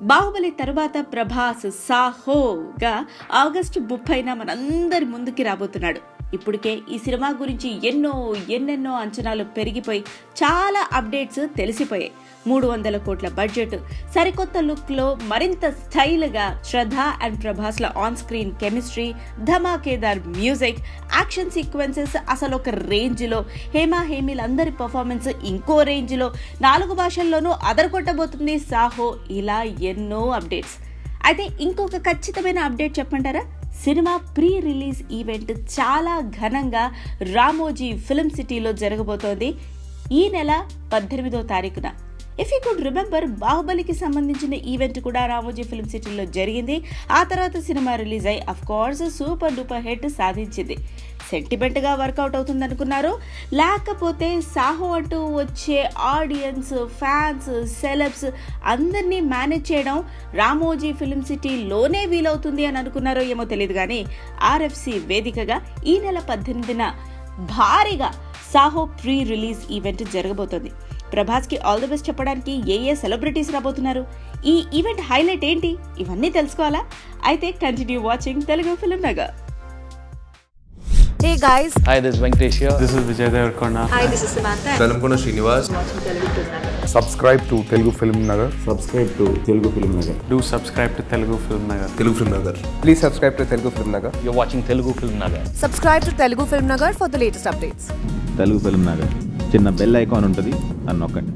బాహుబలి తరువాత ప్రభాస్ సాహోగా ఆగస్టు ముప్పైన మనందరి ముందుకి రాబోతున్నాడు ఇప్పటికే ఈ సినిమా గురించి ఎన్నో ఎన్నెన్నో అంచనాలు పెరిగిపోయి చాలా అప్డేట్స్ తెలిసిపోయాయి మూడు వందల కోట్ల బడ్జెట్ సరికొత్త లుక్లో మరింత స్టైల్గా శ్రద్ధ అండ్ ప్రభాస్ల ఆన్ స్క్రీన్ కెమిస్ట్రీ ధమాకేదార్ మ్యూజిక్ యాక్షన్ సీక్వెన్సెస్ అసలు ఒక రేంజ్లో హేమా హేమిలందరి పర్ఫార్మెన్స్ ఇంకో రేంజ్లో నాలుగు భాషల్లోనూ అదరగొట్టబోతుంది సాహో ఇలా ఎన్నో అప్డేట్స్ అయితే ఇంకొక ఖచ్చితమైన అప్డేట్ చెప్పంటారా సినిమా ప్రీ రిలీజ్ ఈవెంట్ చాలా ఘనంగా రామోజీ ఫిల్మ్ సిటీలో జరగబోతోంది ఈ నెల పద్దెనిమిదో తారీఖున ఇఫ్ యూ కుడ్ రిమెంబర్ బాహుబలికి సంబంధించిన ఈవెంట్ కూడా రామోజీ ఫిల్మ్ సిటీలో జరిగింది ఆ తర్వాత సినిమా రిలీజ్ అయి of course super duper hit సాధించింది సెంటిమెంట్గా వర్కౌట్ అవుతుంది అనుకున్నారు లేకపోతే సాహో అంటూ వచ్చే ఆడియన్స్ ఫ్యాన్స్ సెలబ్స్ అందరినీ మేనేజ్ చేయడం రామోజీ ఫిల్మ్ సిటీలోనే వీలవుతుంది అని అనుకున్నారో ఏమో తెలియదు కానీ ఆర్ఎఫ్సి వేదికగా ఈ నెల పద్దెనిమిదిన భారీగా సాహో ప్రీ రిలీజ్ ఈవెంట్ జరగబోతోంది ప్రభాస్కి ఆల్ ది బెస్ట్ చెప్పడానికి ఏ ఏ సెలబ్రిటీస్ రాబోతున్నారు ఈ ఈవెంట్ హైలైట్ ఏంటి ఇవన్నీ తెలుసుకోవాలా అయితే continue watching Telugu film Nagar Hey guys, Hi, this is Venkatesh here. This is Vijay Devarkonda. hi, this is Samantha. Velankonda Srinivas subscribe to Telugu Film Nagar. Subscribe to Telugu film Nagar Do subscribe to Telugu Film Nagar. Telugu film Nagar Please subscribe to Telugu Film Nagar. You're watching Telugu Film Nagar. Subscribe to Telugu Film Nagar for the latest updates. Telugu film Nagar చిన్న bell icon ఉంటుంది అని నొక్కండి